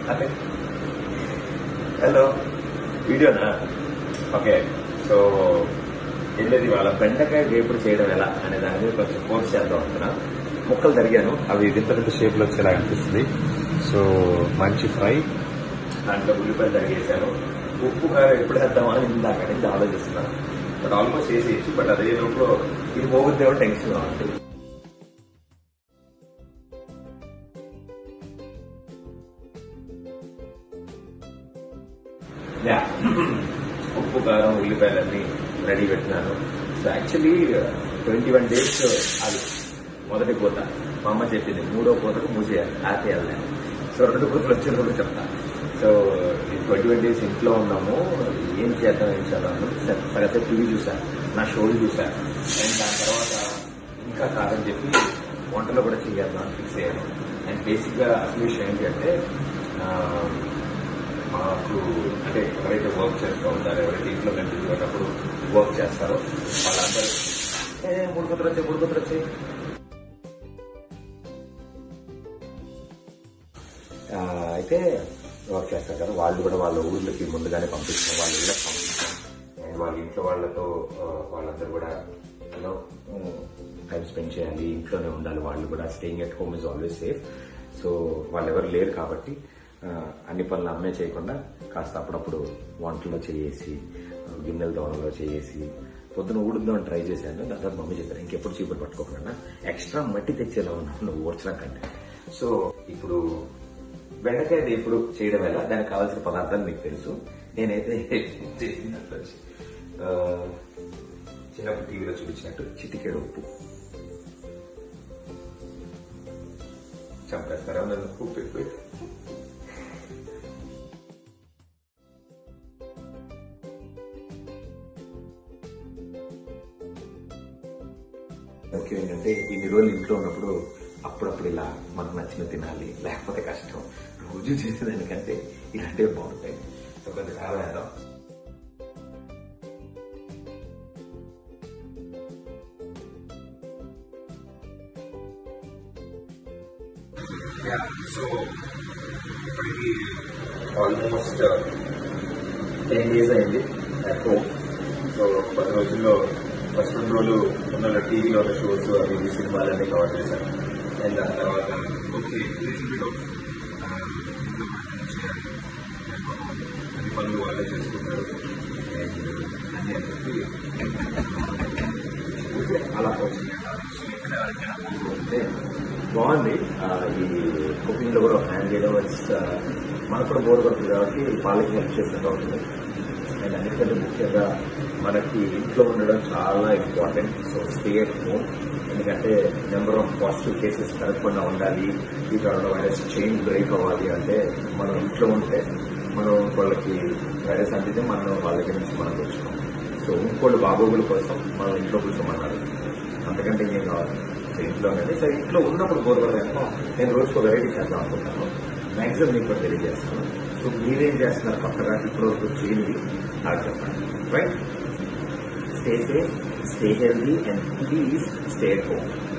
అదే hello వీడియోనా okay so వెళ్ళేది వాళ్ళ బెండకాయ వేపుడు చేయడం ఎలా అనే దాని మీద కొంచెం కోర్స్ చేద్దాం అనుకున్నా ముక్కలు తరిగాను అవి వింత వింత షేప్ లో వచ్చేలా అనిపిస్తుంది సో మంచి ఫ్రై దాంట్లో ఉల్లిపాయలు తరిగేసాను ఉప్పు కారం ఎప్పుడు వేద్దామా అని ఇందాక నుంచి ఆలోచిస్తున్నాను బట్ ఆల్మోస్ట్ చేసేయచ్చు బట్ అదే లోపల ఇది పోగొద్దేమో టెన్షన్ ఉంటుంది యా ఉప్పు కారం ఉల్లిపాయలన్నీ రెడీ పెట్టినాను so actually twenty one days అది మొదటి పూత మా అమ్మ చెప్పింది మూడో పూతకు మూసేయాలి ఆపేయాలి సో రెండు పూతలు వచ్చినప్పుడు చెప్తా సో ఈ ట్వంటీ వన్ డేస్ ఇంట్లో ఉన్నాము ఏం చేద్దాం ఏం చేద్దాం సరే టీవీ చూసాను నా షోలు చూసాను అండ్ దాని తర్వాత ఇంకా కాదని చెప్పి వంటలో కూడా చేయాలి అని ఫిక్స్ అయ్యాను అండ్ బేసిక్గా అసలు విషయం ఏంటి అంటే ఆ, మాకు అంటే ఎవరైతే వర్క్ చేస్తూ ఉంటారో ఎవరైతే ఇంట్లో మేము తిరిగేటప్పుడు వర్క్ చేస్తారో వాళ్ళందరూ ఏ మూడు కుతురు వచ్చాయి మూడు కుతురు వచ్చాయి ఆ, అయితే వర్క్ చేస్తారు కదా వాళ్ళు కూడా వాళ్ళ ఊర్లకి ముందుగానే పంపిస్తాం వాళ్ళ ఇళ్ళకి పంపిస్తాం అండ్ వాళ్ళ ఇంట్లో వాళ్ళతో ఆ, వాళ్ళందరూ కూడా యూనో టైం స్పెండ్ చేయాలి ఇంట్లోనే ఉండాలి వాళ్ళు కూడా staying at home is always safe so వాళ్ళు ఎవరు లేరు కాబట్టి ఆ, అన్ని పనులు అమ్మే చేయకుండా కాస్త అప్పుడప్పుడు వంటలో చేసి గిన్నెల దోణలో చేసి పొద్దున ఊడుద్దామని ట్రై చేశాను దాని తర్వాత మమ్మీ చెప్పారు ఇంకెప్పుడు చీపురు పట్టుకోకుండా ఎక్స్ట్రా మట్టి తెచ్చేలా ఉన్నాను నువ్వు ఊడ్చడం కంటే సో ఇప్పుడు బెండకాయ ఇప్పుడు చేయడం ఎలా దానికి కావాల్సిన పదార్థాలు మీకు తెలుసు నేనైతే చేసినట్టు వచ్చి, ఆ, చిన్నప్పుడు టీవీలో చూపించినట్టు చిటికెడు ఉప్పు చంపేస్తారా నన్ను ఉప్పు ఎక్కువ ముఖ్యం ఏంటంటే ఇన్ని రోజులు ఇంట్లో ఉన్నప్పుడు అప్పుడప్పుడు ఇలా మనకు నచ్చిన తినాలి లేకపోతే కష్టం రోజు చేసేదానికంటే ఇలాంటివి బాగుంటాయి సో కొంచెం కాలం వేద్దాం సో ఇప్పటికి ఆల్మోస్ట్ టెన్ డేస్ అయింది అట్ హోమ్ సో పది రోజుల్లో ఫస్ట్ రెండు రోజులు ఉన్న టీవీలో ఉన్న షోస్ అవి ఇవి సినిమాలన్నీ కవర్ చేశాను అండ్ దాని తర్వాత ఓకే little bit of, ఆ, ఇంట్లో పని చేయాలి. అన్ని పనులు వాళ్ళే చేసుకుంటారు And అన్నీ అని చెప్పి ఊరికే అలా వచ్చింది సో ఇక్కడ ఎవరికైనా ఊరు ఉంటే బాగుంది ఆ, ఈ కుకింగ్ లో కూడా హ్యాండ్ చేయడం ఇట్స్ మనకు కూడా బోర్ కొడుతుంది కాబట్టి వాళ్ళకి హెల్ప్ చేసినట్టు అవుతుంది అండ్ అన్నిటికంటే ముఖ్యంగా మనకి ఇంట్లో ఉండడం చాలా important so stay at home ఎందుకంటే నెంబర్ ఆఫ్ పాజిటివ్ కేసెస్ పెరగకుండా ఉండాలి ఈ కరోనా వైరస్ చైన్ బ్రేక్ అవ్వాలి అంటే మనం ఇంట్లో ఉంటే మనం వాళ్ళకి వైరస్ అందితే మనం వాళ్ళ దగ్గర నుంచి మనం తెచ్చుకోం సో ఇంకోళ్ళు బాగోగుల కోసం మనం ఇంట్లో కూర్చోమన్నారు అంతకంటే ఇంకేం కావాలి సో ఇంట్లోనే సరే ఇంట్లో ఉన్నప్పుడు బోర్గొడదామో నేను రోజుకో వెరైటీ చేద్దాం అనుకుంటాను మ్యాక్సిమం మీకు కూడా తెలియజేస్తాను సో మీరేం చేస్తున్నారు కొత్తగా ఇప్పుడు వరకు చేయనిది నాకు చెప్పండి right stay safe stay healthy and please stay home